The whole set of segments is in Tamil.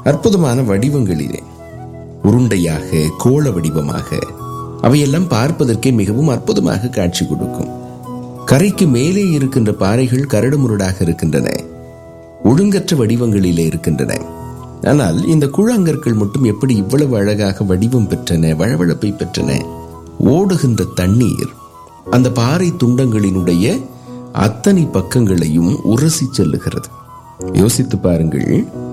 அற்புதமான வடிவங்களிலே உருண்டையாக கோள வடிவமாக அவையெல்லாம் பார்ப்பதற்கே மிகவும் அற்புதமாக காட்சி கொடுக்கும் கரைக்கு மேலே இருக்கின்ற பாறைகள் கரடுமுரடாக இருக்கின்றன ஒழுங்கற்ற வடிவங்களிலே இருக்கின்றன ஆனால் இந்த கூழாங்கற்கள் மட்டும் எப்படி இவ்வளவு அழகாக வடிவம் பெற்றன வழவழப்பை பெற்றன ஓடுகின்ற தண்ணீர் அந்த பாறை துண்டங்களினுடைய அத்தனை பக்கங்களையும் உரசி செல்லுகிறது யோசித்து பாருங்கள்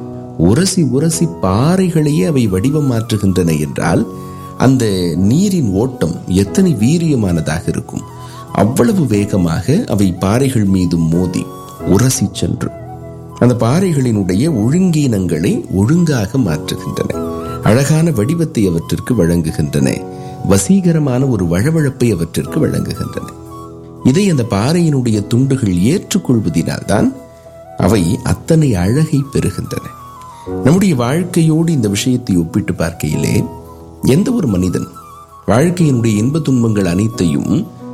உரசி உரசி பாறைகளையே அவை வடிவம் மாற்றுகின்றன என்றால் அந்த நீரின் ஓட்டம் எத்தனை வீரியமானதாக இருக்கும் அவ்வளவு வேகமாக அவை பாறைகள் மீது மோதி உரசி சென்று அந்த பாறைகளினுடைய ஒழுங்கீனங்களை ஒழுங்காக மாற்றுகின்றன அழகான வடிவத்தை அவற்றிற்கு வழங்குகின்றன வசீகரமான ஒரு வழவழப்பை அவற்றிற்கு வழங்குகின்றன இதை அந்த பாறையினுடைய துண்டுகள் ஏற்றுக்கொள்வதினால்தான் அவை அத்தனை அழகை பெறுகின்றன நம்முடைய வாழ்க்கையோடு இந்த விஷயத்தை ஒப்பிட்டு பார்க்கையிலே எந்த ஒரு மனிதன் வாழ்க்கையினுடைய இன்ப துன்பங்கள் அனைத்தையும்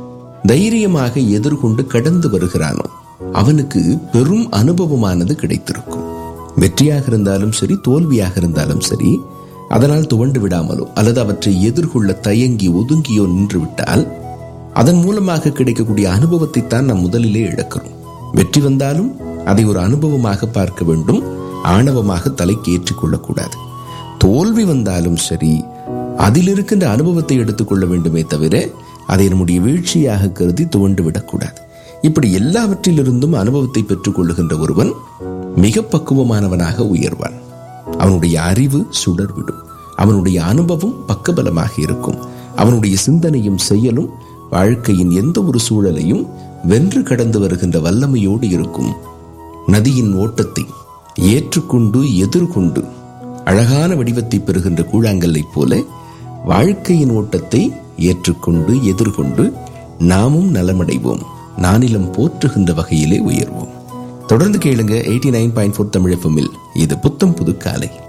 தைரியமாக எதிர்கொண்டு கடந்து வருகிறானோ அவனுக்கு பெரும் அனுபவமானது கிடைத்திருக்கும் வெற்றியாக இருந்தாலும் சரி தோல்வியாக இருந்தாலும் சரி அதனால் துவண்டு விடாமலோ அல்லது அவற்றை எதிர்கொள்ள தயங்கி ஒதுங்கியோ நின்று விட்டால் அதன் மூலமாக கிடைக்கக்கூடிய அனுபவத்தை தான் நாம் முதலிலே இழக்கிறோம் வெற்றி வந்தாலும் அதை ஒரு அனுபவமாக பார்க்க வேண்டும் ஆணவமாக தலைக்கு ஏற்றிக்கொள்ளக்கூடாது தோல்வி வந்தாலும் சரி அதில் இருக்கின்ற அனுபவத்தை எடுத்துக்கொள்ள வேண்டுமே தவிர அதை நம்முடைய வீழ்ச்சியாக கருதி துவண்டு விடக்கூடாது இப்படி எல்லாவற்றிலிருந்தும் அனுபவத்தை பெற்றுக் கொள்ளுகின்ற ஒருவன் மிக பக்குவமானவனாக உயர்வான் அவனுடைய அறிவு சுடர்விடும் அவனுடைய அனுபவம் பக்கபலமாக இருக்கும் அவனுடைய சிந்தனையும் செயலும் வாழ்க்கையின் எந்த ஒரு சூழலையும் வென்று கடந்து வருகின்ற வல்லமையோடு இருக்கும் நதியின் ஓட்டத்தை ஏற்றுக்கொண்டு எதிர்கொண்டு அழகான வடிவத்தை பெறுகின்ற கூழாங்கல்லைப் போல வாழ்க்கையின் ஓட்டத்தை ஏற்றுக்கொண்டு எதிர்கொண்டு நாமும் நலமடைவோம் நானிலம் போற்றுகின்ற வகையிலே உயர்வோம் தொடர்ந்து கேளுங்க eighty nine point four Tamil எஃப்எம்மில் இது புத்தம் புது காலை